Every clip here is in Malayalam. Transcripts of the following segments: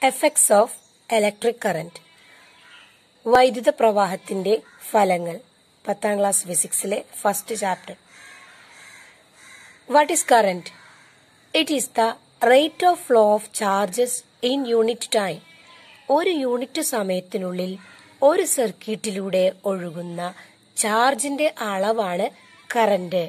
എഫക്ട്സ് ഓഫ് ഇലക്ട്രിക് കറന്റ് വൈദ്യുത പ്രവാഹത്തിന്റെ ഫലങ്ങൾ പത്താം ക്ലാസ് ഫിസിക്സിലെ first chapter what is current it is the rate of flow of charges in unit time ഒരു യൂണിറ്റ് സമയത്തിനുള്ളിൽ ഒരു സർക്യൂട്ടിലൂടെ ഒഴുകുന്ന ചാർജിന്റെ അളവാണ് current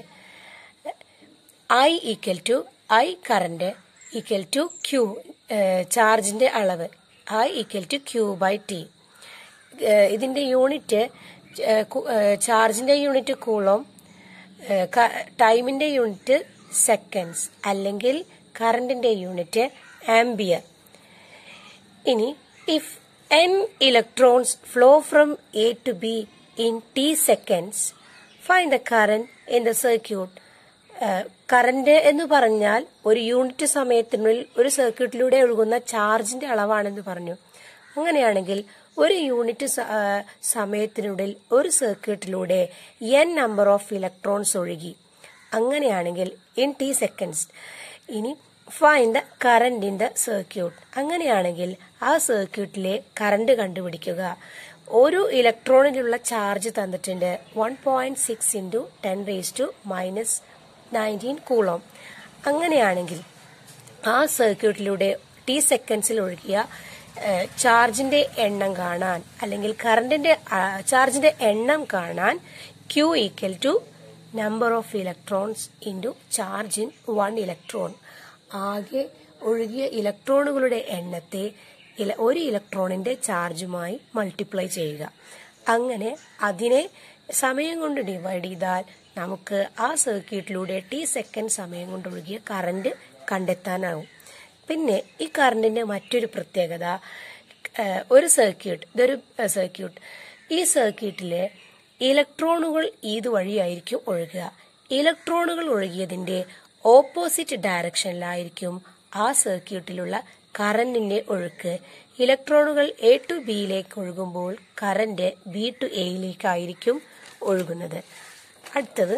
I equal to I current equal to Q ചാർജിന്റെ അളവ് I equal to Q by T ഇതിന്റെ യൂണിറ്റ് ചാർജിന്റെ യൂണിറ്റ് കൂളോം ടൈമിന്റെ യൂണിറ്റ് സെക്കൻഡ്സ് അല്ലെങ്കിൽ കറണ്ടിന്റെ യൂണിറ്റ് ആംബിയർ ഇനി if N electrons flow from A to B in T seconds find the current in the circuit current എന്ന് പറഞ്ഞാൽ ഒരു യൂണിറ്റ് സമയത്തിനുള്ളിൽ ഒരു സർക്യൂട്ടിലൂടെ ഒഴുകുന്ന ചാർജിന്റെ അളവാണെന്ന് പറഞ്ഞു അങ്ങനെയാണെങ്കിൽ ഒരു യൂണിറ്റ് സമയത്തിനുള്ളിൽ ഒരു സർക്യൂട്ടിലൂടെ എൻ നമ്പർ ഓഫ് ഇലക്ട്രോൺസ് ഒഴുകി അങ്ങനെയാണെങ്കിൽ ഇൻ ടി സെക്കൻഡ്സ് ഇനി find the current in the circuit അങ്ങനെയാണെങ്കിൽ ആ സർക്യൂട്ടിലെ കറന്റ് കണ്ടുപിടിക്കുക ഒരു ഇലക്ട്രോണിലുള്ള ചാർജ് തന്നിട്ടുണ്ട് one point six into ten raise to minus nineteen coulomb അങ്ങനെയാണെങ്കിൽ ആ സർക്യൂട്ടിലൂടെ ടി സെക്കൻഡ്സിൽ ഒഴുകിയ ചാർജിന്റെ എണ്ണം കാണാൻ അല്ലെങ്കിൽ കറണ്ടിന്റെ ചാർജിന്റെ എണ്ണം കാണാൻ Q equal to number of electrons into charge in one electron ആകെ ഒഴുകിയ ഇലക്ട്രോണുകളുടെ എണ്ണത്തെ ഒരു ഇലക്ട്രോണിന്റെ ചാർജുമായി മൾട്ടിപ്ലൈ ചെയ്യുക അങ്ങനെ അതിനെ സമയം കൊണ്ട് ഡിവൈഡ് ചെയ്താൽ നമുക്ക് ആ സർക്യൂട്ടിലൂടെ ടി സെക്കൻഡ് സമയം കൊണ്ട് ഒഴുകിയ കറന്റ് കണ്ടെത്താനാവും പിന്നെ ഈ കറണ്ടിന്റെ മറ്റൊരു പ്രത്യേകത ഒരു സർക്യൂട്ട് ഇതൊരു സർക്യൂട്ട് ഈ സർക്യൂട്ടിലെ ഇലക്ട്രോണുകൾ ഇതുവഴിയായിരിക്കും ഒഴുകുക ഇലക്ട്രോണുകൾ ഒഴുകിയതിന്റെ ഓപ്പോസിറ്റ് ഡയറക്ഷനിലായിരിക്കും ആ സർക്യൂട്ടിലുള്ള കറന്റിന്റെ ഒഴുക്ക് ഇലക്ട്രോണുകൾ എ ടു ബിയിലേക്ക് ഒഴുകുമ്പോൾ കറന്റ് ബി ടു എയിലേക്കായിരിക്കും ഒഴുകുന്നത് അടുത്തത്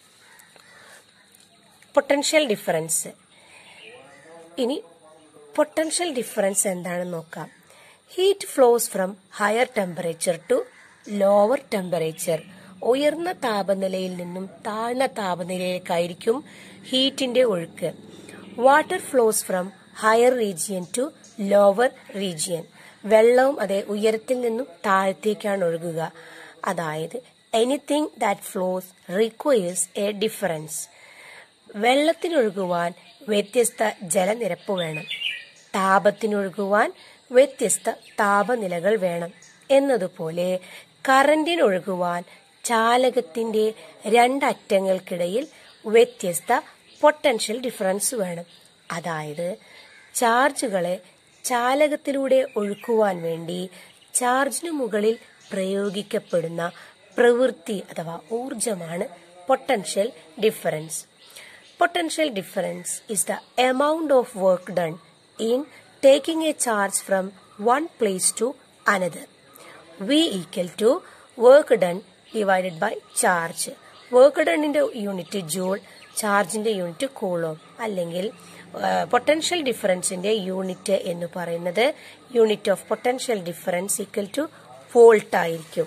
പൊട്ടൻഷ്യൽ ഡിഫറൻസ് ഇനി പൊട്ടൻഷ്യൽ ഡിഫറൻസ് എന്താണെന്ന് നോക്കാം heat flows from higher temperature to lower temperature ഉയർന്ന താപനിലയിൽ നിന്നും താഴ്ന്ന താപനിലയിലേക്കായിരിക്കും ഹീറ്റിന്റെ ഒഴുക്ക് water flows from higher region to lower region വെള്ളവും അതെ ഉയരത്തിൽ നിന്നും താഴത്തേക്കാണ് ഒഴുകുക അതായത് anything that flows requires a difference വെള്ളത്തിനൊഴുകുവാൻ വ്യത്യസ്ത ജലനിരപ്പ് വേണം താപത്തിനൊഴുകുവാൻ വ്യത്യസ്ത താപനിലകൾ വേണം എന്നതുപോലെ കറന്റിനൊഴുകുവാൻ ചാലകത്തിന്റെ രണ്ടറ്റങ്ങൾക്കിടയിൽ വ്യത്യസ്ത പൊട്ടൻഷ്യൽ ഡിഫറൻസ് വേണം അതായത് ചാർജുകളെ ചാലകത്തിലൂടെ ഒഴുക്കുവാൻ വേണ്ടി ചാർജിനു മുകളിൽ പ്രയോഗിക്കപ്പെടുന്ന പ്രവൃത്തി അഥവാ ഊർജമാണ് potential difference potential difference is the amount of work done in taking a charge from one place to another V equal to work done divided by charge work ഡണ്ണിന്റെ യൂണിറ്റ് ജൂൾ ചാർജിന്റെ യൂണിറ്റ് കൂളോം അല്ലെങ്കിൽ പൊട്ടൻഷ്യൽ ഡിഫറൻസിന്റെ യൂണിറ്റ് എന്ന് പറയുന്നത് unit of potential difference equal to volt ആയിരിക്കും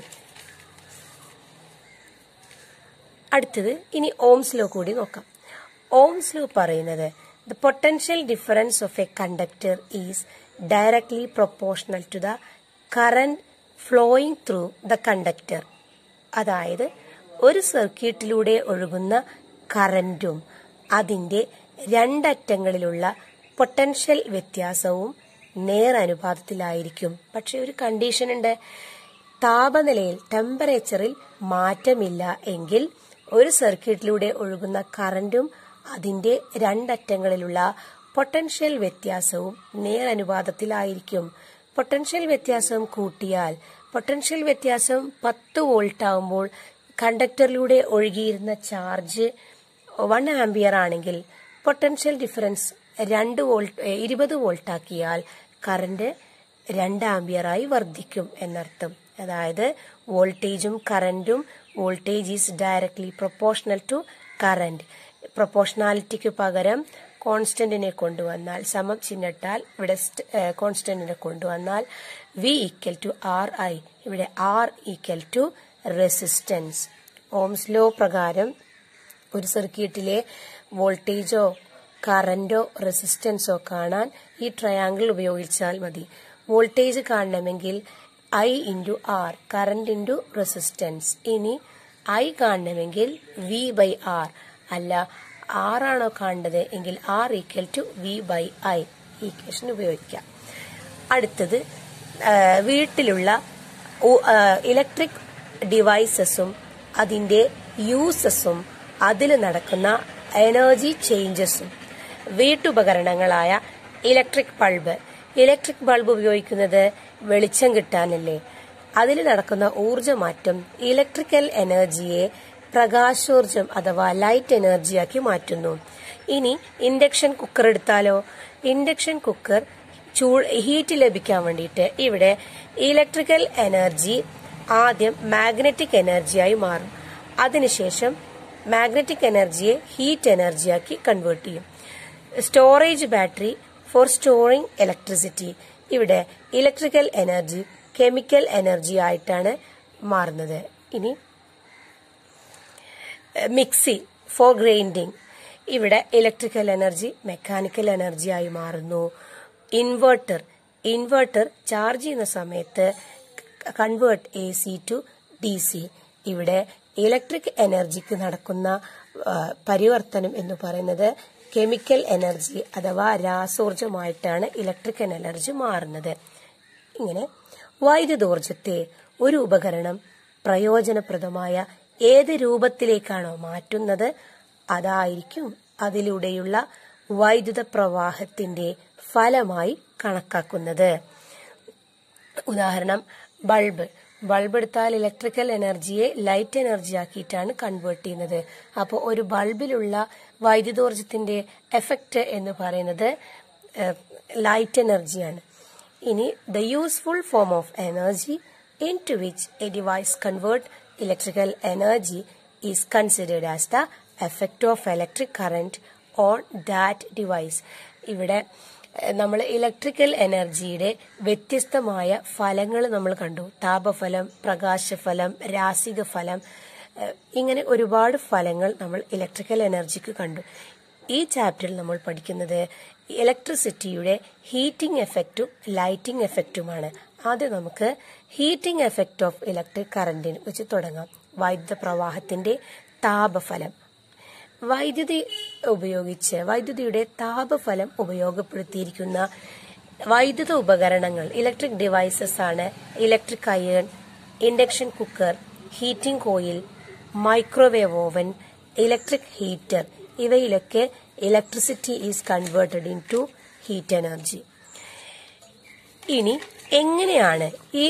അടുത്തത് ഇനി ഓംസ് ലോ കൂടി നോക്കാം ഓംസ് ലോ പറയുന്നത് the potential difference of a conductor is directly proportional to the current flowing through the conductor അതായത് ഒരു സർക്യൂട്ടിലൂടെ ഒഴുകുന്ന കറന്റും അതിന്റെ രണ്ടറ്റങ്ങളിലുള്ള പൊട്ടൻഷ്യൽ വ്യത്യാസവും നേരനുപാതത്തിലായിരിക്കും പക്ഷെ ഒരു കണ്ടീഷൻ ഉണ്ട് താപനിലയിൽ ടെമ്പറേച്ചറിൽ മാറ്റമില്ല എങ്കിൽ ഒരു സർക്യൂട്ടിലൂടെ ഒഴുകുന്ന കറന്റും അതിന്റെ രണ്ടറ്റങ്ങളിലുള്ള പൊട്ടൻഷ്യൽ വ്യത്യാസവും നേരനുപാതത്തിലായിരിക്കും പൊട്ടൻഷ്യൽ വ്യത്യാസം കൂട്ടിയാൽ പൊട്ടൻഷ്യൽ വ്യത്യാസം പത്ത് വോൾട്ട് ആകുമ്പോൾ കണ്ടക്ടറിലൂടെ ഒഴുകിയിരുന്ന ചാർജ് വൺ ആംബിയർ ആണെങ്കിൽ പൊട്ടൻഷ്യൽ ഡിഫറൻസ് രണ്ട് വോൾട്ട് ഇരുപത് വോൾട്ട് ആക്കിയാൽ കറന്റ് രണ്ട് ആംബിയറായി വർദ്ധിക്കും എന്നർത്ഥം അതായത് വോൾട്ടേജും കറന്റും voltage is directly proportional to current പ്രൊപ്പോർഷണാലിറ്റിക്ക് പകരം കോൺസ്റ്റന്റിനെ കൊണ്ടുവന്നാൽ സമം ചിഹ്നട്ടാൽ ഇവിടെ കോൺസ്റ്റന്റിനെ കൊണ്ടുവന്നാൽ V equal to R I ഇവിടെ R equal to resistance Ohm's law പ്രകാരം ഒരു സർക്യൂട്ടിലെ വോൾട്ടേജോ കറന്റോ റെസിസ്റ്റൻസോ കാണാൻ ഈ ട്രയാങ്കിൾ ഉപയോഗിച്ചാൽ മതി വോൾട്ടേജ് കാണണമെങ്കിൽ I into R current into resistance ഇനി ഐ കാണണമെങ്കിൽ വി ബൈ ആർ അല്ല ആർ ആണോ കാണേണ്ടത് എങ്കിൽ R equal to V by I equation ഉപയോഗിക്കാം അടുത്തത് വീട്ടിലുള്ള ഇലക്ട്രിക് ഡിവൈസസും അതിന്റെ യൂസസും അതിൽ നടക്കുന്ന എനർജി ചേഞ്ചസും വീട്ടുപകരണങ്ങളായ ഇലക്ട്രിക് ബൾബ് ഇലക്ട്രിക് ബൾബ് ഉപയോഗിക്കുന്നത് വെളിച്ചം കിട്ടാനല്ലേ അതിൽ നടക്കുന്ന ഊർജ്ജമാറ്റം ഇലക്ട്രിക്കൽ എനർജിയെ പ്രകാശോർജം അഥവാ ലൈറ്റ് എനർജിയാക്കി മാറ്റുന്നു ഇനി ഇൻഡക്ഷൻ കുക്കർ എടുത്താലോ ഇൻഡക്ഷൻ കുക്കർ ചൂ ഹീറ്റ് ലഭിക്കാൻ വേണ്ടിയിട്ട് ഇവിടെ ഇലക്ട്രിക്കൽ എനർജി ആദ്യം മാഗ്നറ്റിക് എനർജിയായി മാറും അതിനുശേഷം മാഗ്നറ്റിക് എനർജിയെ ഹീറ്റ് എനർജിയാക്കി കൺവേർട്ട് ചെയ്യും storage battery for storing electricity ഇവിടെ ഇലക്ട്രിക്കൽ എനർജി കെമിക്കൽ എനർജി ആയിട്ടാണ് മാറുന്നത് ഇനി മിക്സി ഫോർ ഗ്രൈൻഡിങ് ഇവിടെ ഇലക്ട്രിക്കൽ എനർജി മെക്കാനിക്കൽ എനർജി ആയി മാറുന്നു ഇൻവെർട്ടർ ഇൻവെർട്ടർ ചാർജ് ചെയ്യുന്ന സമയത്ത് convert A C to D C ഇവിടെ ഇലക്ട്രിക് എനർജിക്ക് നടക്കുന്ന പരിവർത്തനം എന്ന് പറയുന്നത് കെമിക്കൽ എനർജി അഥവാ രാസോർജമായിട്ടാണ് ഇലക്ട്രിക് എനർജി മാറുന്നത് ഇങ്ങനെ വൈദ്യുതോർജത്തെ ഒരു ഉപകരണം പ്രയോജനപ്രദമായ ഏത് രൂപത്തിലേക്കാണോ മാറ്റുന്നത് അതായിരിക്കും അതിലൂടെയുള്ള വൈദ്യുത പ്രവാഹത്തിന്റെ ഫലമായി കണക്കാക്കുന്നത് ഉദാഹരണം ബൾബ് ബൾബ് എടുത്താൽ ഇലക്ട്രിക്കൽ എനർജിയെ ലൈറ്റ് എനർജി ആക്കിയിട്ടാണ് കൺവേർട്ട് ചെയ്യുന്നത് അപ്പോൾ ഒരു ബൾബിലുള്ള വൈദ്യുതോർജത്തിന്റെ എഫക്റ്റ് എന്ന് പറയുന്നത് ലൈറ്റ് എനർജിയാണ് ഇനി the useful form of energy into which a device convert electrical energy is considered as the effect of electric current on that device ഇവിടെ നമ്മൾ ഇലക്ട്രിക്കൽ എനർജിയുടെ വ്യത്യസ്തമായ ഫലങ്ങൾ നമ്മൾ കണ്ടു താപഫലം പ്രകാശഫലം രാസിക ഫലം ഇങ്ങനെ ഒരുപാട് ഫലങ്ങൾ നമ്മൾ ഇലക്ട്രിക്കൽ എനർജിക്ക് കണ്ടു ഈ ചാപ്റ്ററിൽ നമ്മൾ പഠിക്കുന്നത് ഇലക്ട്രിസിറ്റിയുടെ ഹീറ്റിംഗ് എഫക്റ്റും ലൈറ്റിംഗ് എഫക്റ്റുമാണ് ആദ്യം നമുക്ക് ഹീറ്റിംഗ് എഫക്റ്റ് ഓഫ് ഇലക്ട്രിക് കറന്റിന് വെച്ച് തുടങ്ങാം വൈദ്യുത പ്രവാഹത്തിന്റെ താപഫലം വൈദ്യുതി ഉപയോഗിച്ച് വൈദ്യുതിയുടെ താപഫലം ഉപയോഗപ്പെടുത്തിയിരിക്കുന്ന വൈദ്യുത ഉപകരണങ്ങൾ ഇലക്ട്രിക് ഡിവൈസസ് ആണ് electric iron induction cooker heating coil microwave oven electric heater ഇവയിലൊക്കെ electricity is converted into heat energy ഇനി എങ്ങനെയാണ് ഈ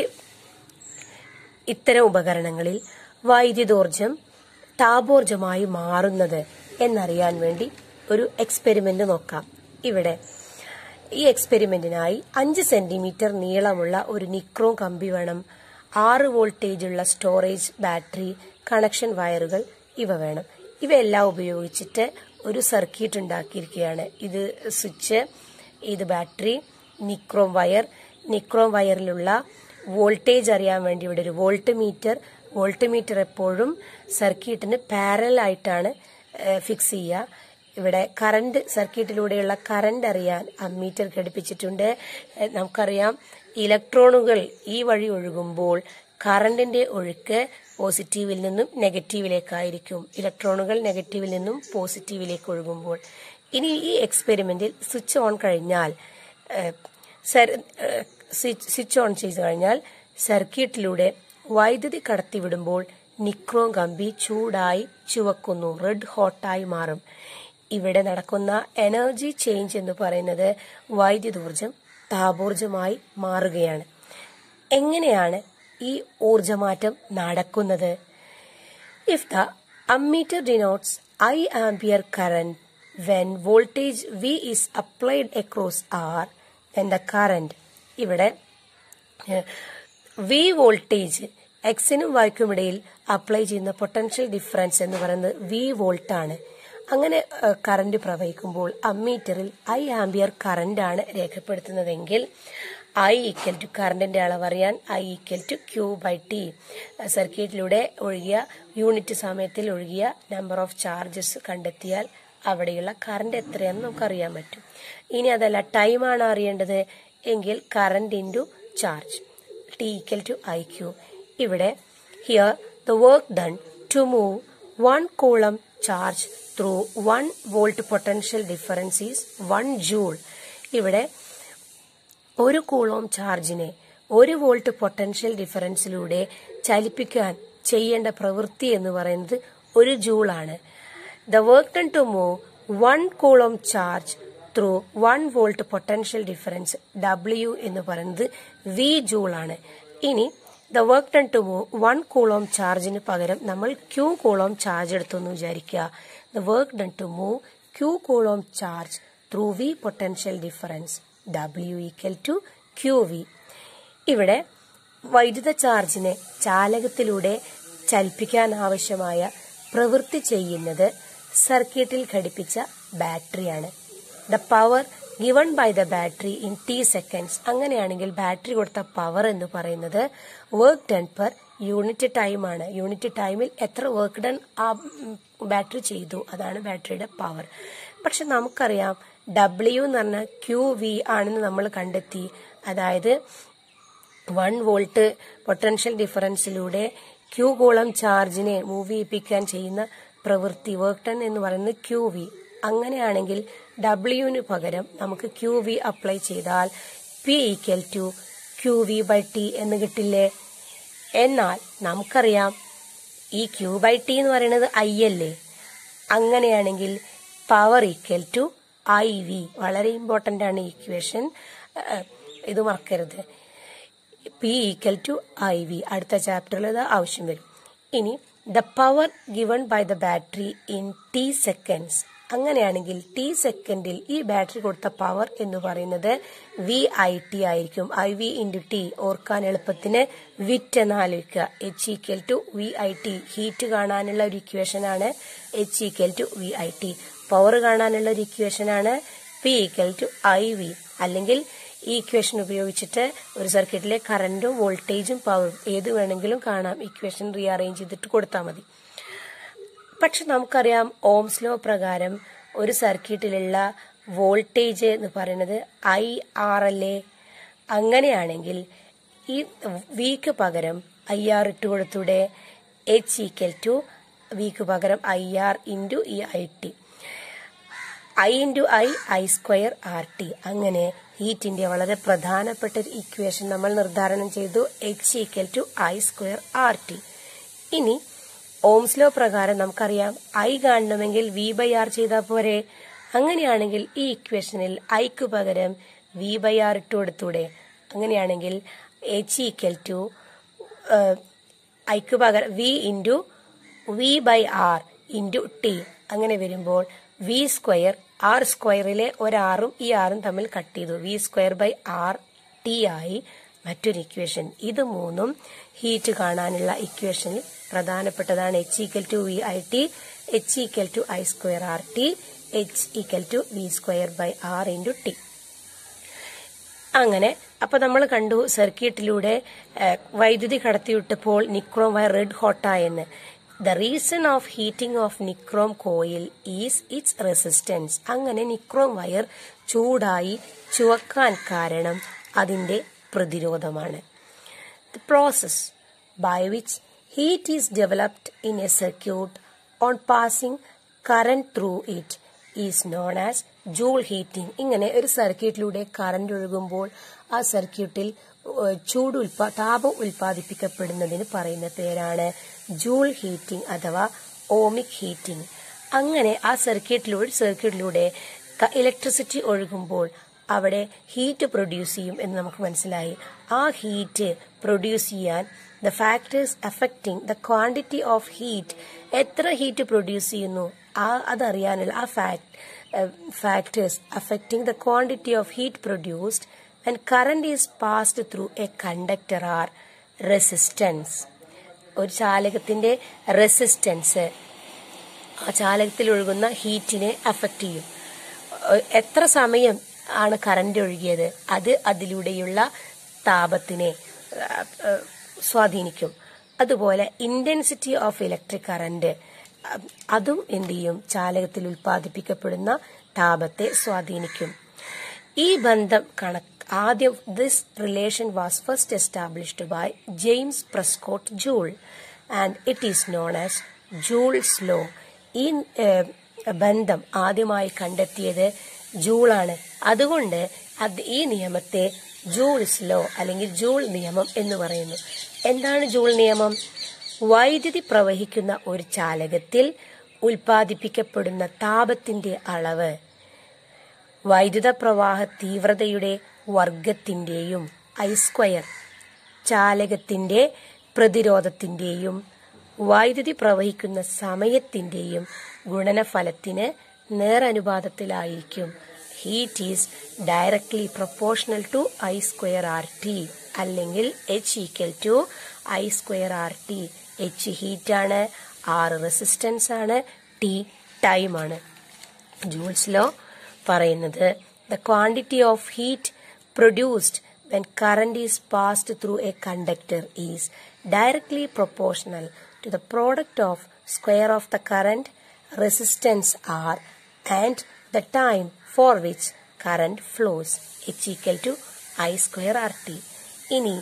ഇത്തരം ഉപകരണങ്ങളിൽ വൈദ്യുതോർജം താപോർജമായി മാറുന്നത് എന്നറിയാൻ വേണ്ടി ഒരു എക്സ്പെരിമെന്റ് നോക്കാം ഇവിടെ ഈ എക്സ്പെരിമെന്റിനായി അഞ്ച് സെന്റിമീറ്റർ നീളമുള്ള ഒരു നിക്രോം കമ്പി വേണം ആറ് വോൾട്ടേജ് ഉള്ള സ്റ്റോറേജ് ബാറ്ററി കണക്ഷൻ വയറുകൾ ഇവ വേണം ഇവയെല്ലാം ഉപയോഗിച്ചിട്ട് ഒരു സർക്യൂട്ട് ഉണ്ടാക്കിയിരിക്കുകയാണ് ഇത് സ്വിച്ച് ഇത് ബാറ്ററി നിക്രോം വയർ നിക്രോം വയറിലുള്ള വോൾട്ടേജ് അറിയാൻ വേണ്ടി ഇവിടെ ഒരു വോൾട്ട് മീറ്റർ വോൾട്ട് മീറ്റർ എപ്പോഴും സർക്യൂട്ടിന് പാരൽ ആയിട്ടാണ് ഫിക്സ് ചെയ്യുക ഇവിടെ കറണ്ട് സർക്യൂട്ടിലൂടെയുള്ള കറണ്ട് അറിയാൻ അമ്മീറ്റർ ഘടിപ്പിച്ചിട്ടുണ്ട് നമുക്കറിയാം ഇലക്ട്രോണുകൾ ഈ വഴി ഒഴുകുമ്പോൾ കറണ്ടിന്റെ ഒഴുക്ക് പോസിറ്റീവിൽ നിന്നും നെഗറ്റീവിലേക്കായിരിക്കും ഇലക്ട്രോണുകൾ നെഗറ്റീവിൽ നിന്നും പോസിറ്റീവിലേക്ക് ഒഴുകുമ്പോൾ ഇനി ഈ എക്സ്പെരിമെന്റിൽ സ്വിച്ച് ഓൺ കഴിഞ്ഞാൽ സ്വിച്ച് ഓൺ ചെയ്തു കഴിഞ്ഞാൽ സർക്യൂട്ടിലൂടെ വൈദ്യുതി കടത്തിവിടുമ്പോൾ നിക്രോം കമ്പി ചൂടായി ചുവക്കുന്നു റെഡ് ഹോട്ടായി മാറും ഇവിടെ നടക്കുന്ന എനർജി ചേഞ്ച് എന്ന് പറയുന്നത് വൈദ്യുതോർജം താപോർജമായി മാറുകയാണ് എങ്ങനെയാണ് ഈ ഊർജമാറ്റം നടക്കുന്നത് if the ammeter denotes I ampere current when voltage V is applied across R then the current ഇവിടെ വി വോൾട്ടേജ് എക്സിനും വൈക്കും ഇടയിൽ അപ്ലൈ ചെയ്യുന്ന പൊട്ടൻഷ്യൽ ഡിഫറൻസ് എന്ന് പറയുന്നത് വി വോൾട്ട് ആണ് അങ്ങനെ കറണ്ട് പ്രവഹിക്കുമ്പോൾ അമ്മീറ്ററിൽ ഐ ആംബിയർ കറണ്ട് ആണ് രേഖപ്പെടുത്തുന്നതെങ്കിൽ ഐ ഈക്വൽ ടു കറണ്ടിന്റെ അളവറിയാൻ I equal to Q by T സർക്യൂട്ടിലൂടെ ഒഴുകിയ യൂണിറ്റ് സമയത്തിൽ ഒഴുകിയ നമ്പർ ഓഫ് ചാർജസ് കണ്ടെത്തിയാൽ അവിടെയുള്ള കറണ്ട് എത്രയാണെന്ന് നമുക്ക് അറിയാൻ പറ്റും ഇനി അതല്ല ടൈമാണ് അറിയേണ്ടത് എങ്കിൽ current into charge T equal to I Q ഇവിടെ here the work done to move one coulomb charge through one volt potential difference is one joule ഇവിടെ ഒരു കൂളോം ചാർജിനെ ഒരു വോൾട്ട് പൊട്ടൻഷ്യൽ ഡിഫറൻസിലൂടെ ചലിപ്പിക്കാൻ ചെയ്യേണ്ട പ്രവൃത്തി എന്ന് പറയുന്നത് ഒരു ജൂളാണ് the work done to move one coulomb charge through one volt potential difference W എന്ന് പറയുന്നത് വി ജൂൾ ആണ് ഇനി the work done to move one coulomb ചാർജിന് പകരം നമ്മൾ ക്യൂ കൂളോം ചാർജ് എടുത്തു എന്ന് വിചാരിക്കുക the work done to move Q coulomb charge through V potential difference W equal to Q V ഇവിടെ വൈദ്യുത ചാർജിനെ ചാലകത്തിലൂടെ ചലിപ്പിക്കാൻ ആവശ്യമായ പ്രവൃത്തി ചെയ്യുന്നത് സർക്യൂട്ടിൽ ഘടിപ്പിച്ച ബാറ്ററിയാണ് the power given by the battery in T seconds അങ്ങനെയാണെങ്കിൽ ബാറ്ററി കൊടുത്ത പവർ എന്ന് പറയുന്നത് വർക്ക് ഡൺ പെർ യൂണിറ്റ് ടൈമാണ് യൂണിറ്റ് ടൈമിൽ എത്ര വർക്ക് ഡൺ ആ ബാറ്ററി ചെയ്തു അതാണ് ബാറ്ററിയുടെ പവർ പക്ഷെ നമുക്കറിയാം ഡബ്ല്യു എന്ന് പറഞ്ഞാൽ ക്യൂ വി ആണെന്ന് നമ്മൾ കണ്ടെത്തി അതായത് വൺ വോൾട്ട് പൊട്ടൻഷ്യൽ ഡിഫറൻസിലൂടെ ക്യൂ കോളം ചാർജിനെ മൂവ് ചെയ്യിപ്പിക്കാൻ ചെയ്യുന്ന പ്രവൃത്തി വർക്ക് ഡൺ എന്ന് പറയുന്നത് ക്യൂ വി അങ്ങനെയാണെങ്കിൽ ഡബ്ല്യുവിന് പകരം നമുക്ക് ക്യൂ വി അപ്ലൈ ചെയ്താൽ P equal to Q V by T എന്ന് കിട്ടില്ലേ എന്നാൽ നമുക്കറിയാം ഈ ക്യൂ ബൈ ടി എന്ന് പറയുന്നത് ഐ അല്ലേ അങ്ങനെയാണെങ്കിൽ power equal to I V വളരെ ഇമ്പോർട്ടന്റ് ആണ് ഈ ഇക്വേഷൻ ഇത് മറക്കരുത് P equal to I V അടുത്ത ചാപ്റ്ററിൽ ഇത് ആവശ്യം വരും ഇനി the power given by the battery in T seconds അങ്ങനെയാണെങ്കിൽ ടി സെക്കൻഡിൽ ഈ ബാറ്ററി കൊടുത്ത പവർ എന്ന് പറയുന്നത് വി ഐ ടി ആയിരിക്കും ഐ വി ഇൻറ്റു ടി ഓർക്കാൻ എളുപ്പത്തിന് വിറ്റ് എന്ന് ആലോചിക്കുക H equal to V I T heat കാണാനുള്ള ഒരു ഇക്വേഷൻ ആണ് H equal to V I T power കാണാനുള്ള ഒരു ഇക്വേഷൻ ആണ് P equal to I V അല്ലെങ്കിൽ ഈ ഇക്വേഷൻ ഉപയോഗിച്ചിട്ട് ഒരു സർക്യൂട്ടിലെ കറന്റും വോൾട്ടേജും പവറും ഏത് വേണമെങ്കിലും കാണാം ഇക്വേഷൻ റീഅറേഞ്ച് ചെയ്തിട്ട് കൊടുത്താൽ മതി പക്ഷെ നമുക്കറിയാം ഓംസ് ലോ പ്രകാരം ഒരു സർക്യൂട്ടിലുള്ള വോൾട്ടേജ് എന്ന് പറയുന്നത് ഐ ആർ എൽ എ അങ്ങനെയാണെങ്കിൽ ഈ വിക്ക് പകരം ഐ ആർ ഇട്ട് കൊടുത്തൂടെ എച്ച് ഈക്വൽ ടു വിക്ക് പകരം ഐ ആർ ഇൻറ്റു ഇ I T I into I I square R T അങ്ങനെ ഹീറ്റിന്റെ വളരെ പ്രധാനപ്പെട്ട ഒരു ഇക്വേഷൻ നമ്മൾ നിർദ്ധാരണം ചെയ്തു H equal to I square R T ഇനി ഓംസ് ലോ പ്രകാരം നമുക്കറിയാം ഐ കാണണമെങ്കിൽ വി ബൈ ആർ ചെയ്താൽ പോരെ അങ്ങനെയാണെങ്കിൽ ഈ ഇക്വേഷനിൽ ഐക്ക് പകരം വി ബൈ ആർ ഇട്ട് കൊടുത്തൂടെ അങ്ങനെയാണെങ്കിൽ എച്ച് ഈക്വൽ ടു ഐക്ക് പകരം V into V by R into T അങ്ങനെ വരുമ്പോൾ വി സ്ക്വയർ ആർ സ്ക്വയറിലെ ഒരാറും ഈ ആറും തമ്മിൽ കട്ട് ചെയ്തു V square by R T ആയി മറ്റൊരു ഇക്വേഷൻ ഇത് മൂന്നും ഹീറ്റ് കാണാനുള്ള ഇക്വേഷനിൽ പ്രധാനപ്പെട്ടതാണ് H equal to V I T H equal to I square R T H equal to V square by R into T അങ്ങനെ അപ്പൊ നമ്മൾ കണ്ടു സർക്യൂട്ടിലൂടെ വൈദ്യുതി കടത്തിവിട്ടപ്പോൾ nichrome wire red ഹോട്ടായെന്ന് the reason of heating of nichrome coil is its resistance അങ്ങനെ നിക്രോം വയർ ചൂടായി ചുവക്കാൻ കാരണം അതിന്റെ പ്രതിരോധമാണ് the process by which heat is developed in a circuit on passing current through it is known as Joule heating ഇങ്ങനെ ഒരു സർക്യൂട്ടിലൂടെ കറന്റ് ഒഴുകുമ്പോൾ ആ സർക്യൂട്ടിൽ ചൂട് ഉൽപാ താപം ഉൽപ്പാദിപ്പിക്കപ്പെടുന്നതിന് പറയുന്ന പേരാണ് ജൂൾ ഹീറ്റിംഗ് അഥവാ ഓമിക് ഹീറ്റിംഗ് അങ്ങനെ ആ സർക്യൂട്ടിലൂടെ സർക്യൂട്ടിലൂടെ ഇലക്ട്രിസിറ്റി ഒഴുകുമ്പോൾ അവിടെ ഹീറ്റ് പ്രൊഡ്യൂസ് ചെയ്യും എന്ന് നമുക്ക് മനസ്സിലായി ആ ഹീറ്റ് പ്രൊഡ്യൂസ് ചെയ്യാൻ the factors affecting the quantity of heat എത്ര ഹീറ്റ് പ്രൊഡ്യൂസ് ചെയ്യുന്നു ആ അതറിയാനുള്ള ആ fact factors affecting the quantity of heat produced when current is passed through a conductor or resistance ഒരു ചാലകത്തിന്റെ റെസിസ്റ്റൻസ് ആ ചാലകത്തിൽ ഒഴുകുന്ന ഹീറ്റിനെ അഫക്റ്റ് ചെയ്യും ഏഹ് എത്ര സമയം ആണ് കറന്റ് ഒഴുകിയത് അത് അതിലൂടെയുള്ള താപത്തിനെ ഏഹ്, ഏഹ്, സ്വാധീനിക്കും അതുപോലെ ഇന്റൻസിറ്റി ഓഫ് ഇലക്ട്രിക് കറന്റ് അതും എന്ത് ചെയ്യും ചാലകത്തിൽ ഉൽപ്പാദിപ്പിക്കപ്പെടുന്ന താപത്തെ സ്വാധീനിക്കും ഈ ബന്ധം കണക്ക് ആദ്യം this relation was first established by James Prescott Joule and it is known as Joule's law ഈ ഏഹ്, ബന്ധം ആദ്യമായി കണ്ടെത്തിയത് ജൂളാണ് അതുകൊണ്ട് അത് ഈ നിയമത്തെ ജൂൾസ് ലോ അല്ലെങ്കിൽ ജൂൾ നിയമം എന്ന് പറയുന്നു എന്താണ് ജൂൾ നിയമം വൈദ്യുതി പ്രവഹിക്കുന്ന ഒരു ചാലകത്തിൽ ഉൽപ്പാദിപ്പിക്കപ്പെടുന്ന താപത്തിന്റെ അളവ് വൈദ്യുത പ്രവാഹ തീവ്രതയുടെ വർഗത്തിന്റെയും ഐ സ്ക്വയർ ചാലകത്തിന്റെ പ്രതിരോധത്തിന്റെയും വൈദ്യുതി പ്രവഹിക്കുന്ന സമയത്തിന്റെയും ഗുണനഫലത്തിന് നേരനുപാതത്തിലായിരിക്കും heat is directly proportional to I square R T അല്ലെങ്കിൽ H equal to I square R T H ഹീറ്റാണ് ആർ റെസിസ്റ്റൻസ് ആണ് ടി ടൈം ആണ് ജൂൾസ് ലോ പറയുന്നത് the quantity of heat produced when current is passed through a conductor is directly proportional to the product of square of the current resistance R and the time for which current flows H equal to I square R T ഇനി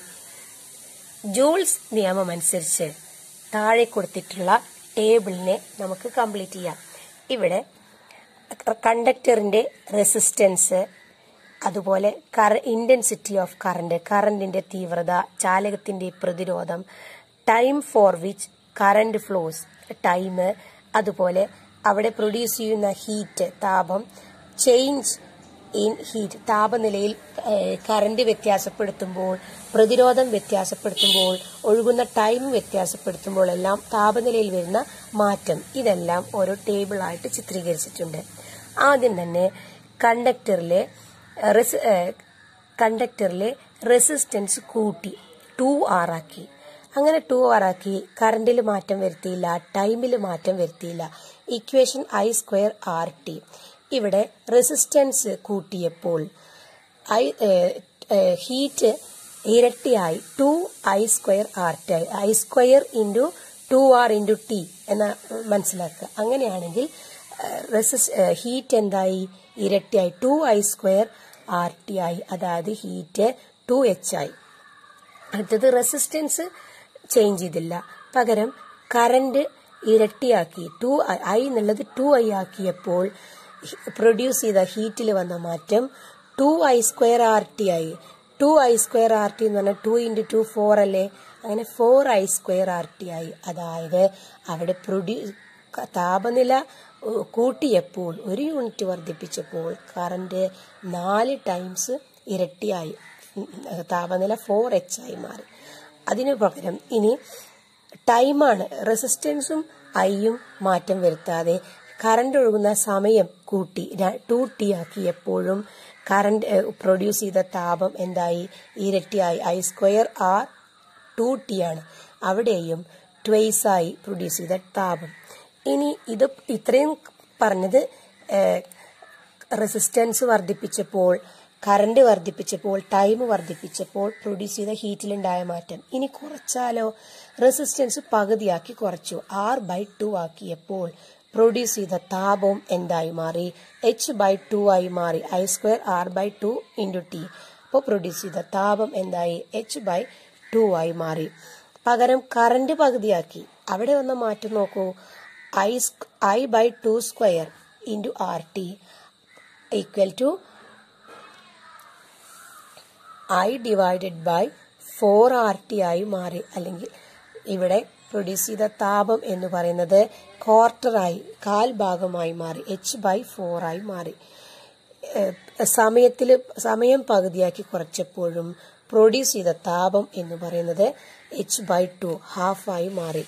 ജൂൾസ് നിയമം അനുസരിച്ച് താഴെ കൊടുത്തിട്ടുള്ള ടേബിളിനെ നമുക്ക് കംപ്ലീറ്റ് ചെയ്യാം ഇവിടെ കണ്ടക്ടറിന്റെ റെസിസ്റ്റൻസ് അതുപോലെ ഇന്റൻസിറ്റി ഓഫ് കറന്റ് കറന്റിന്റെ തീവ്രത ചാലകത്തിന്റെ പ്രതിരോധം time for which current flows time അതുപോലെ അവിടെ പ്രൊഡ്യൂസ് ചെയ്യുന്ന ഹീറ്റ് താപം ചേഞ്ച് ഇൻ ഹീറ്റ് താപനിലയിൽ കറന്റ് വ്യത്യാസപ്പെടുത്തുമ്പോൾ പ്രതിരോധം വ്യത്യാസപ്പെടുത്തുമ്പോൾ ഒഴുകുന്ന ടൈം വ്യത്യാസപ്പെടുത്തുമ്പോൾ എല്ലാം താപനിലയിൽ വരുന്ന മാറ്റം ഇതെല്ലാം ഓരോ ടേബിളായിട്ട് ചിത്രീകരിച്ചിട്ടുണ്ട് ആദ്യം തന്നെ കണ്ടക്ടറിലെ കണ്ടക്ടറിലെ റെസിസ്റ്റൻസ് കൂട്ടി ടു ആർ ആക്കി അങ്ങനെ ടു ആർ ആക്കി കറണ്ടിൽ മാറ്റം വരുത്തിയില്ല ടൈമിൽ മാറ്റം വരുത്തിയില്ല equation I square R T ഇവിടെ റെസിസ്റ്റൻസ് കൂട്ടിയപ്പോൾ ഐ ഹീറ്റ് ഇരട്ടിയായി two I square R T ആയി I square into two R into T എന്ന മനസ്സിലാക്കുക അങ്ങനെയാണെങ്കിൽ ഹീറ്റ് എന്തായി ഇരട്ടിയായി two I square R T ആയി അതായത് ഹീറ്റ് ടു എച്ച് ആയി അടുത്തത് റെസിസ്റ്റൻസ് ചേഞ്ച് ചെയ്തില്ല പകരം കറന്റ് ഇരട്ടിയാക്കി ടു ഐ എന്നുള്ളത് ടു ഐ ആക്കിയപ്പോൾ പ്രൊഡ്യൂസ് ചെയ്ത ഹീറ്റിൽ വന്ന മാറ്റം two I square R T ആയി two I square R T എന്ന് പറഞ്ഞാൽ ടു ഇൻറ്റു ടു ഫോർ അല്ലേ അങ്ങനെ four I square R T ആയി അതായത് അവിടെ പ്രൊഡ്യൂ താപനില കൂട്ടിയപ്പോൾ ഒരു യൂണിറ്റ് വർദ്ധിപ്പിച്ചപ്പോൾ കറന്റ് നാല് ടൈംസ് ഇരട്ടിയായി താപനില ഫോർ എച്ച് ആയി മാറി അതിനു പകരം ഇനി ടൈമാണ് റെസിസ്റ്റൻസും ഐയും മാറ്റം വരുത്താതെ കറണ്ട് ഒഴുകുന്ന സമയം കൂട്ടി ടു ടി ആക്കിയപ്പോഴും കറണ്ട് പ്രൊഡ്യൂസ് ചെയ്ത താപം എന്തായി ഇരട്ടിയായി I square R two T ആണ് അവിടെയും ട്വൈസായി പ്രൊഡ്യൂസ് ചെയ്ത താപം ഇനി ഇത് ഇത്രയും പറഞ്ഞത് റെസിസ്റ്റൻസ് വർദ്ധിപ്പിച്ചപ്പോൾ കറന്റ് വർദ്ധിപ്പിച്ചപ്പോൾ ടൈം വർദ്ധിപ്പിച്ചപ്പോൾ പ്രൊഡ്യൂസ് ചെയ്ത ഹീറ്റിലുണ്ടായ മാറ്റം ഇനി കുറച്ചാലോ റെസിസ്റ്റൻസ് പകുതിയാക്കി കുറച്ചു ആർ ബൈ ടു ആക്കിയപ്പോൾ പ്രൊഡ്യൂസ് ചെയ്ത താപവും എന്തായി മാറി എച്ച് ബൈ ടു ആയി മാറി I square R by two into T അപ്പോൾ പ്രൊഡ്യൂസ് ചെയ്ത താപം എന്തായി എച്ച് ബൈ ടു ആയി മാറി പകരം കറന്റ് പകുതിയാക്കി അവിടെ വന്ന മാറ്റം നോക്കൂ I I by two square into R T equal to I divided by four R T ആയി മാറി അല്ലെങ്കിൽ ഇവിടെ പ്രൊഡ്യൂസ് ചെയ്ത താപം എന്ന് പറയുന്നത് ക്വാർട്ടറായി കാൽ ഭാഗമായി മാറി എച്ച് ബൈ ഫോർ ആയി മാറി സമയത്തിൽ സമയം പകുതിയാക്കി കുറച്ചപ്പോഴും പ്രൊഡ്യൂസ് ചെയ്ത താപം എന്ന് പറയുന്നത് എച്ച് ബൈ ടു ഹാഫായി മാറി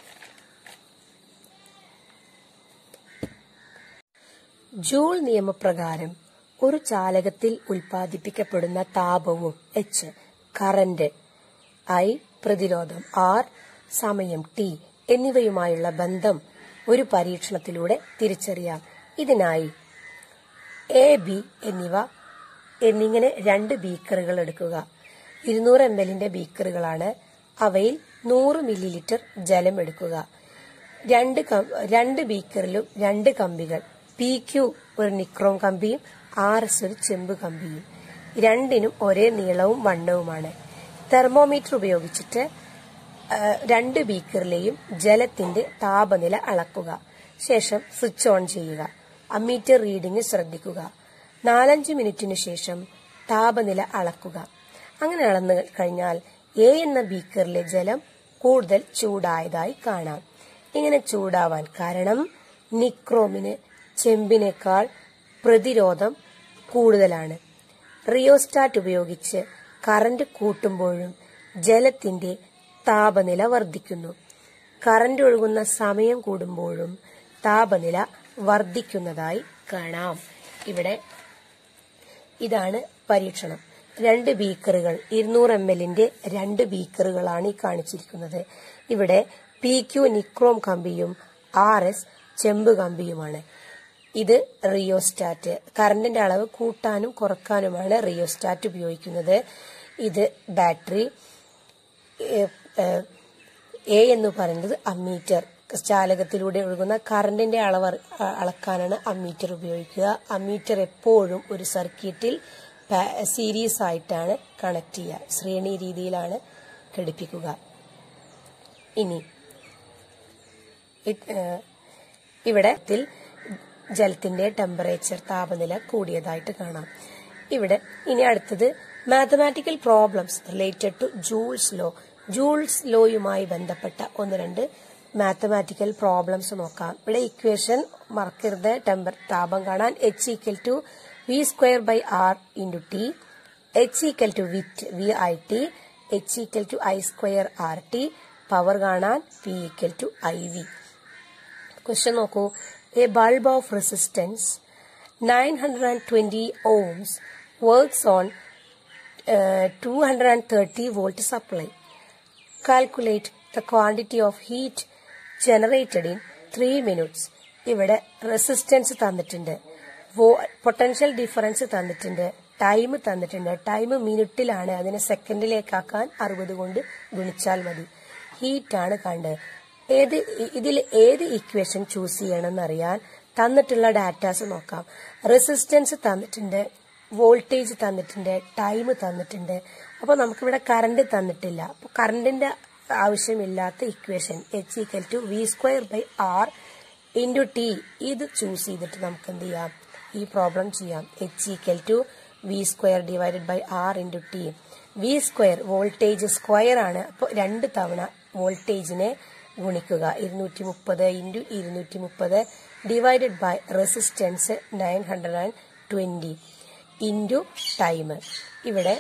ജൂൾ നിയമപ്രകാരം ഒരു ചാലകത്തിൽ ഉൽപ്പാദിപ്പിക്കപ്പെടുന്ന താപവും എച്ച് കറന്റ് ഐ പ്രതിരോധം ആർ സമയം ടി എന്നിവയുമായുള്ള ബന്ധം ഒരു പരീക്ഷണത്തിലൂടെ തിരിച്ചറിയാം ഇതിനായി എ ബി എന്നിവ എന്നിങ്ങനെ രണ്ട് ബീക്കറുകൾ എടുക്കുക ഇരുന്നൂറ് എം എല്ലിന്റെ ബീക്കറുകളാണ് അവയിൽ നൂറ് മില്ലി ലിറ്റർ ജലം എടുക്കുക രണ്ട് കം- രണ്ട് ബീക്കറിലും രണ്ട് കമ്പികൾ പി ക്യു ഒരു നിക്രോം കമ്പിയും ആർ എസ് ഒരു ചെമ്പ് കമ്പിയും രണ്ടിനും ഒരേ നീളവും വണ്ണവുമാണ് തെർമോമീറ്റർ ഉപയോഗിച്ചിട്ട് ആ, രണ്ട് ബീക്കറിലെയും ജലത്തിന്റെ താപനില അളക്കുക ശേഷം സ്വിച്ച് ഓൺ ചെയ്യുക അമ്മീറ്റർ റീഡിംഗ് ശ്രദ്ധിക്കുക നാലഞ്ച് മിനിറ്റിനു ശേഷം താപനില അളക്കുക അങ്ങനെ അളന്നു കഴിഞ്ഞാൽ എ എന്ന ബീക്കറിലെ ജലം കൂടുതൽ ചൂടായതായി കാണാം ഇങ്ങനെ ചൂടാവാൻ കാരണം നിക്രോമിന് ചെമ്പിനേക്കാൾ പ്രതിരോധം കൂടുതലാണ് റിയോസ്റ്റാറ്റ് ഉപയോഗിച്ച് കറന്റ് കൂട്ടുമ്പോഴും ജലത്തിന്റെ താപനില വർദ്ധിക്കുന്നു കറന്റ് ഒഴുകുന്ന സമയം കൂടുമ്പോഴും താപനില വർദ്ധിക്കുന്നതായി കാണാം ഇവിടെ ഇതാണ് പരീക്ഷണം രണ്ട് ബീക്കറുകൾ ഇരുന്നൂറ് എം എല്ലിന്റെ രണ്ട് ബീക്കറുകളാണ് ഈ കാണിച്ചിരിക്കുന്നത് ഇവിടെ പി ക്യു നിക്രോം കമ്പിയും ആർ എസ് ചെമ്പ് കമ്പിയുമാണ് ഇത് റിയോസ്റ്റാറ്റ് കറണ്ടിന്റെ അളവ് കൂട്ടാനും കുറക്കാനുമാണ് റിയോസ്റ്റാറ്റ് ഉപയോഗിക്കുന്നത് ഇത് ബാറ്ററി എ എന്ന് പറയുന്നത് അമ്മീറ്റർ ചാലകത്തിലൂടെ ഒഴുകുന്ന കറണ്ടിന്റെ അളവ് അറി- അ- അളക്കാനാണ് അമ്മീറ്റർ ഉപയോഗിക്കുക അമ്മീറ്റർ എപ്പോഴും ഒരു സർക്യൂട്ടിൽ സീരീസ് ആയിട്ടാണ് കണക്ട് ചെയ്യുക ശ്രേണി രീതിയിലാണ് ഘടിപ്പിക്കുക ഇനി ഇത്, ഏഹ്, ഇവിടെ ത്തിൽ ജലത്തിന്റെ ടെമ്പറേച്ചർ താപനില കൂടിയതായിട്ട് കാണാം ഇവിടെ ഇനി അടുത്തത് mathematical problems related to Joule's law Joule's ലോയുമായി ബന്ധപ്പെട്ട ഒന്ന് രണ്ട് മാത്തമാറ്റിക്കൽ പ്രോബ്ലംസ് നോക്കാം ഇവിടെ ഇക്വേഷൻ മറക്കരുത് ടെമ്പർ താപം കാണാൻ H equal to V square by R into T H equal to വിറ്റ് V I T H equal to I square R T power കാണാൻ P equal to I V question നോക്കൂ a bulb of resistance nine hundred and twenty ohms works on two hundred and thirty volt supply calculate the quantity of heat generated in three minutes ഇവിടെ റെസിസ്റ്റൻസ് തന്നിട്ടുണ്ട് പൊട്ടൻഷ്യൽ ഡിഫറൻസ് തന്നിട്ടുണ്ട് ടൈം തന്നിട്ടുണ്ട് ടൈം മിനിറ്റിലാണ് അതിനെ സെക്കൻഡിലേക്കാക്കാൻ അറുപത് കൊണ്ട് ഗുണിച്ചാൽ മതി ഹീറ്റാണ് കണ്ടത് ഏത് ഇ- ഇതിൽ ഏത് ഇക്വേഷൻ ചൂസ് ചെയ്യണമെന്ന് അറിയാൻ തന്നിട്ടുള്ള ഡാറ്റാസ് നോക്കാം റെസിസ്റ്റൻസ് തന്നിട്ടുണ്ട് വോൾട്ടേജ് തന്നിട്ടുണ്ട് ടൈം തന്നിട്ടുണ്ട് അപ്പോൾ നമുക്കിവിടെ കറണ്ട് തന്നിട്ടില്ല അപ്പോൾ കറണ്ടിന്റെ ആവശ്യമില്ലാത്ത equation H equal to V square by R into T ഇത് ചൂസ് ചെയ്തിട്ട് നമുക്ക് എന്ത് ചെയ്യാം ഈ പ്രോബ്ലം ചെയ്യാം H equal to V square divided by R into T V square voltage square ആണ് അപ്പോൾ രണ്ട് തവണ വോൾട്ടേജിനെ ഗുണിക്കുക ഇരുന്നൂറ്റി മുപ്പത് ഇൻറ്റു ഇരുന്നൂറ്റി മുപ്പത് divided by resistance nine hundred and twenty into time ഇവിടെ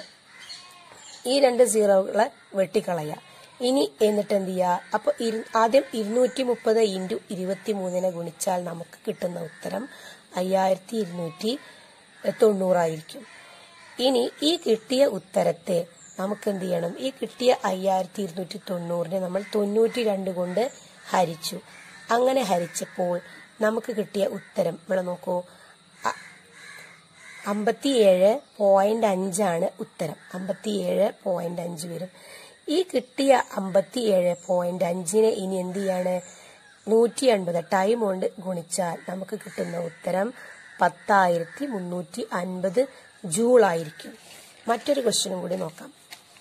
ഈ രണ്ട് സീറോകളെ വെട്ടിക്കളയുക ഇനി എന്നിട്ട് എന്ത് ചെയ്യുക അപ്പൊ ഇരു- ആദ്യം ഇരുന്നൂറ്റി മുപ്പത് ഇൻറ്റു ഇരുപത്തി മൂന്നിനെ ഗുണിച്ചാൽ നമുക്ക് കിട്ടുന്ന ഉത്തരം അയ്യായിരത്തി ഇരുന്നൂറ്റി തൊണ്ണൂറായിരിക്കും ഇനി ഈ കിട്ടിയ ഉത്തരത്തെ നമുക്ക് എന്ത് ചെയ്യണം ഈ കിട്ടിയ അയ്യായിരത്തി ഇരുന്നൂറ്റി തൊണ്ണൂറിനെ നമ്മൾ തൊണ്ണൂറ്റി രണ്ട് കൊണ്ട് ഹരിച്ചു അങ്ങനെ ഹരിച്ചപ്പോൾ നമുക്ക് കിട്ടിയ ഉത്തരം ഇവിടെ നോക്കൂ അ- അമ്പത്തിയേഴ് പോയിന്റ് അഞ്ചാണ് ഉത്തരം അമ്പത്തിയേഴ് പോയിന്റ് അഞ്ച് വരും ഈ കിട്ടിയ അമ്പത്തിയേഴ് പോയിന്റ് അഞ്ചിനെ ഇനി എന്ത് ചെയ്യാണ് നൂറ്റി അൻപത് ടൈം കൊണ്ട് ഗുണിച്ചാൽ നമുക്ക് കിട്ടുന്ന ഉത്തരം പത്തായിരത്തി മുന്നൂറ്റി അൻപത് ജൂൾ ആയിരിക്കും മറ്റൊരു ക്വസ്റ്റ്യനും കൂടി നോക്കാം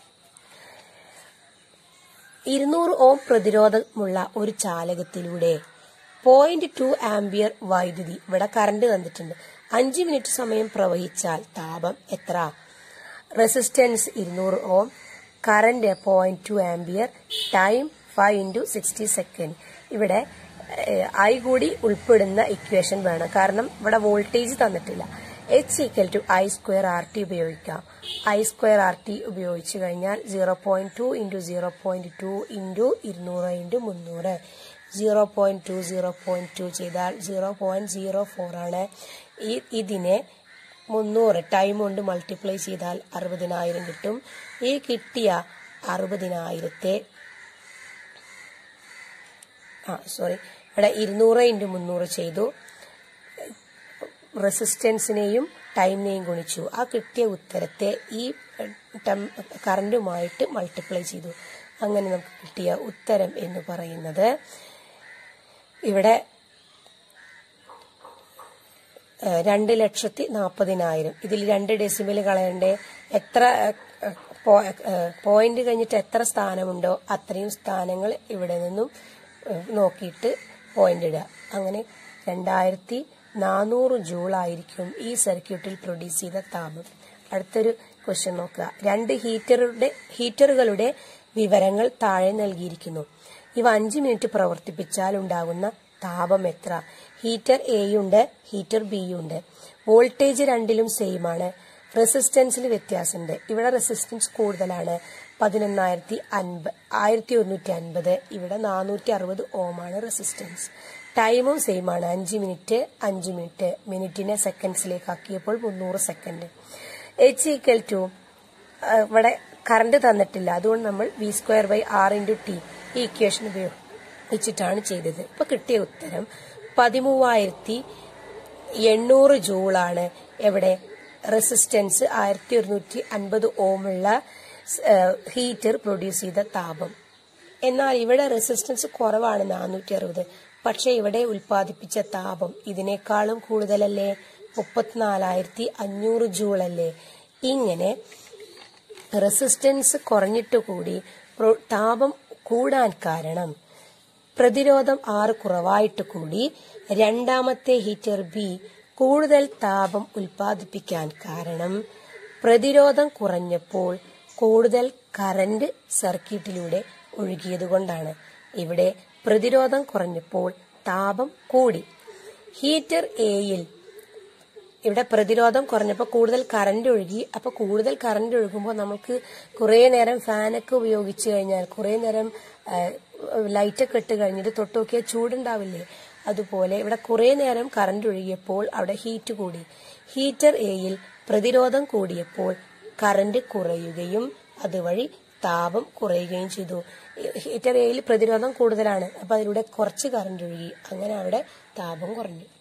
ഇരുന്നൂറ് ഓം പ്രതിരോധമുള്ള ഒരു ചാലകത്തിലൂടെ പോയിന്റ് ടു ആംബിയർ വൈദ്യുതി ഇവിടെ കറണ്ട് തന്നിട്ടുണ്ട് അഞ്ച് മിനിറ്റ് സമയം പ്രവഹിച്ചാൽ താപം എത്ര റെസിസ്റ്റൻസ് ഇരുന്നൂറ് ohm current point two ampere time five into sixty second ഇവിടെ ഐ കൂടി ഉൾപ്പെടുന്ന ഇക്വേഷൻ വേണം കാരണം ഇവിടെ വോൾട്ടേജ് തന്നിട്ടില്ല H equal to I square R T ഉപയോഗിക്കാം ഐ സ്ക്വയർ ആർ ടി ഉപയോഗിച്ച് കഴിഞ്ഞാൽ zero point two into zero point two into ഇരുന്നൂറ് ഇൻറ്റു മുന്നൂറ് zero point two zero point two ചെയ്താൽ സീറോ പോയിന്റ് സീറോ ഫോർ ആണ് ഈ ഇതിനെ മുന്നൂറ് ടൈം കൊണ്ട് മൾട്ടിപ്ലൈ ചെയ്താൽ അറുപതിനായിരം കിട്ടും ഈ കിട്ടിയ അറുപതിനായിരത്തെ ആ സോറി ഇവിടെ ഇരുന്നൂറ് ഇൻറ്റു മുന്നൂറ് ചെയ്തു റെസിസ്റ്റൻസിനെയും ടൈമിനെയും ഗുണിച്ചു ആ കിട്ടിയ ഉത്തരത്തെ ഈ ടെം- കറന്റുമായിട്ട് മൾട്ടിപ്ലൈ ചെയ്തു അങ്ങനെ നമുക്ക് കിട്ടിയ ഉത്തരം എന്ന് പറയുന്നത് ഇവിടെ ഏഹ്, രണ്ട് ലക്ഷത്തി നാൽപ്പതിനായിരം ഇതിൽ രണ്ട് ഡെസിമൽ കളയണ്ടേ എത്ര ഏഹ്, പോ- ഏഹ്, പോയിന്റ് കഴിഞ്ഞിട്ട് എത്ര സ്ഥാനമുണ്ടോ അത്രയും സ്ഥാനങ്ങൾ ഇവിടെ നിന്നും ഏഹ്, നോക്കിയിട്ട് പോയിന്റ് ഇടുക അങ്ങനെ രണ്ടായിരത്തി നാനൂറ് ജൂളായിരിക്കും ഈ സർക്യൂട്ടിൽ പ്രൊഡ്യൂസ് ചെയ്ത താപം അടുത്തൊരു ക്വസ്റ്റ്യൻ നോക്കുക രണ്ട് ഹീറ്ററുടെ ഹീറ്ററുകളുടെ വിവരങ്ങൾ താഴെ നൽകിയിരിക്കുന്നു ഇവ അഞ്ച് മിനിറ്റ് പ്രവർത്തിപ്പിച്ചാൽ ഉണ്ടാകുന്ന താപം എത്ര ഹീറ്റർ എയുണ്ട് ഹീറ്റർ ബിയുണ്ട് വോൾട്ടേജ് രണ്ടിലും സെയിം ആണ് റെസിസ്റ്റൻസിൽ വ്യത്യാസമുണ്ട് ഇവിടെ റെസിസ്റ്റൻസ് കൂടുതലാണ് പതിനൊന്നായിരത്തി അൻപത് ആയിരത്തി ഒരുന്നൂറ്റി അൻപത് ഇവിടെ നാനൂറ്റി അറുപത് ഓമാണ് റെസിസ്റ്റൻസ് ടൈമും സെയിം ആണ് അഞ്ച് മിനിറ്റ് അഞ്ച് മിനിറ്റ് മിനിറ്റിനെ സെക്കൻഡ്സിലേക്ക് ആക്കിയപ്പോൾ മുന്നൂറ് സെക്കൻഡ് എച്ച് ഈക്വൽ ടു ഇവിടെ കറണ്ട് തന്നിട്ടില്ല അതുകൊണ്ട് നമ്മൾ V square by R into T ഈ ഇക്വേഷൻ ഉപയോഗിച്ചിട്ടാണ് ചെയ്തത് ഇപ്പൊ കിട്ടിയ ഉത്തരം പതിമൂവായിരത്തി എണ്ണൂറ് ജൂളാണ് എവിടെ റെസിസ്റ്റൻസ് ആയിരത്തി ഒരുന്നൂറ്റി അൻപത് ഓമുള്ള ഹീറ്റർ പ്രൊഡ്യൂസ് ചെയ്ത താപം എന്നാൽ ഇവിടെ റെസിസ്റ്റൻസ് കുറവാണ് നാനൂറ്റി അറുപത് പക്ഷെ ഇവിടെ ഉൽപ്പാദിപ്പിച്ച താപം ഇതിനേക്കാളും കൂടുതലല്ലേ മുപ്പത്തിനാലായിരത്തി അഞ്ഞൂറ് ജൂളല്ലേ ഇങ്ങനെ റെസിസ്റ്റൻസ് കുറഞ്ഞിട്ട് കൂടി പ്രോ- താപം കൂടാൻ കാരണം പ്രതിരോധം ആറ് കുറവായിട്ട് കൂടി രണ്ടാമത്തെ ഹീറ്റർ ബി കൂടുതൽ താപം ഉൽപ്പാദിപ്പിക്കാൻ കാരണം പ്രതിരോധം കുറഞ്ഞപ്പോൾ കൂടുതൽ കറന്റ് സർക്യൂട്ടിലൂടെ ഒഴുകിയതുകൊണ്ടാണ് ഇവിടെ പ്രതിരോധം കുറഞ്ഞപ്പോൾ താപം കൂടി ഹീറ്റർ എയിൽ ഇവിടെ പ്രതിരോധം കുറഞ്ഞപ്പോൾ കൂടുതൽ കറന്റ് ഒഴുകി അപ്പൊ കൂടുതൽ കറന്റ് ഒഴുകുമ്പോൾ നമുക്ക് കുറേ നേരം ഫാനൊക്കെ ഉപയോഗിച്ച് കഴിഞ്ഞാൽ കുറേ നേരം ലൈറ്റൊക്കെ ഇട്ട് കഴിഞ്ഞിട്ട് തൊട്ട് നോക്കിയാൽ ചൂടുണ്ടാവില്ലേ അതുപോലെ ഇവിടെ കുറേ നേരം കറന്റ് ഒഴുകിയപ്പോൾ അവിടെ ഹീറ്റ് കൂടി ഹീറ്റർ എയിൽ പ്രതിരോധം കൂടിയപ്പോൾ കറന്റ് കുറയുകയും അതുവഴി താപം കുറയുകയും ചെയ്തു ഹീറ്റർ എയിൽ പ്രതിരോധം കൂടുതലാണ് അപ്പൊ അതിലൂടെ കുറച്ച് കറന്റ് ഒഴുകി അങ്ങനെ അവിടെ താപം കുറഞ്ഞു